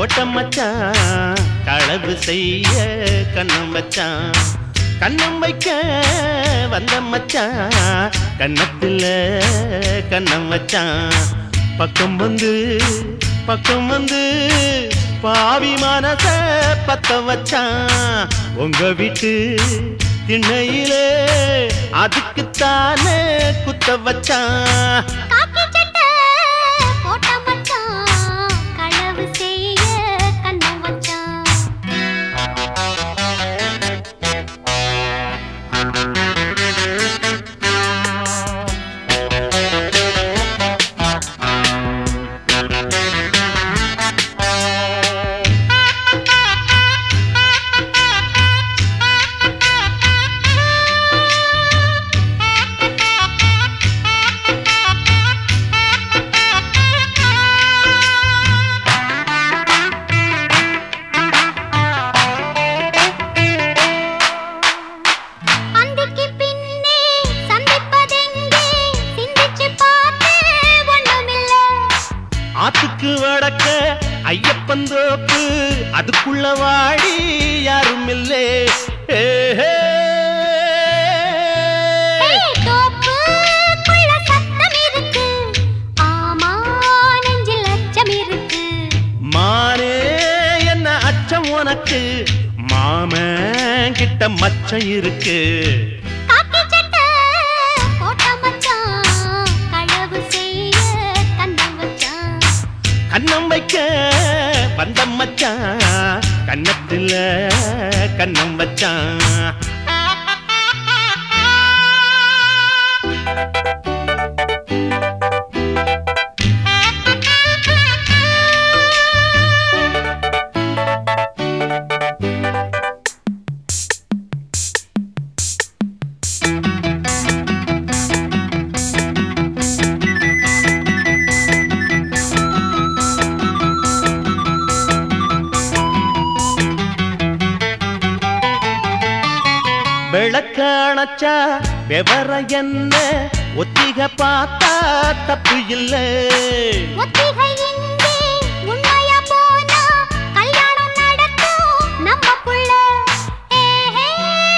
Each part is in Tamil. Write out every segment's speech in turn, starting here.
போட்ட மச்சான் களவு செய்ய கண்ணம் வச்சான் கண்ணம் வைக்க வந்த மச்சான் கண்ணத்துல கண்ணம் வச்சான் பக்கம் வந்து பக்கம் வந்து பாவி மனச பத்த வச்சான் உங்க வீட்டு திண்ணையிலே அதுக்குத்தானே குத்த வச்சான் காக்கி சட்டை போட்ட மச்சான் களவு செய்ய கண்ணம் வச்சான் அந்திக்கு பின்னே சந்திப்பதெங்கே சிந்திச்சு பார்த்து ஒண்ணுமில்ல ஆத்துக்கு வடக்க ஐயப்பன் தோப்பு அதுக்குள்ள வாடி யாரும் இல்லே ஏ, ஹே. ஏய், தோப்புக்குள்ள சத்தம் இருக்கு ஆமா நெஞ்சில் அச்சம் இருக்கு மானே என்ன அச்சம் உனக்கு மாமன் கிட்ட மச்சம் இருக்கு காக்கி சட்டை போட்ட மச்சான் களவு செய்ய கண்ணம் வச்சான் கண்ணம் வைக்க வந்த மச்சான் கண்ணத்துல கண்ணம் வச்சான் விளக்க அணைச்சா விவர என்ன ஒத்திக பார்த்தா தப்பு இல்லை ஒத்திகை இங்கே உண்மையா போனா கல்யாணம் நடக்கும் நம்மக்குள்ள ஏஹே.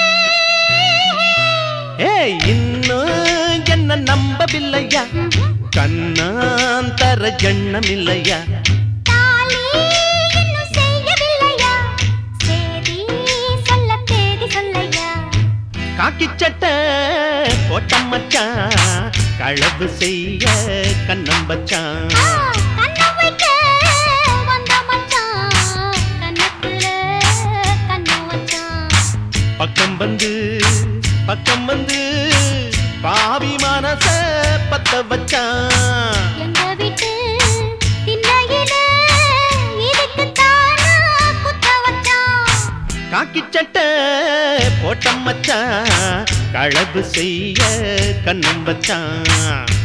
ஏய் இன்னும் என்ன நம்பவில்லையா கண்ணாந்தர எண்ணம் இல்லையா தாலி இன்னும் செய்யவில்லையா சேதி சொல்ல தேதி சொல்லையா காக்கி சட்டை போட்ட மச்சான் களவு செய்ய கண்ணம் வச்சான் ஆ, கண்ணம் வைக்க வந்த மச்சான் கண்ணத்துல கண்ணம் வச்சான் பக்கம் வந்து பக்கம் வந்து பாவி மனச பத்த வச்சான் எங்க வீட்டு திண்ணையில இதுக்குத்தானா குத்த வச்சான் காக்கி சட்டை போட்ட மச்சான் களவு செய்ய கண்ணம் வச்சான்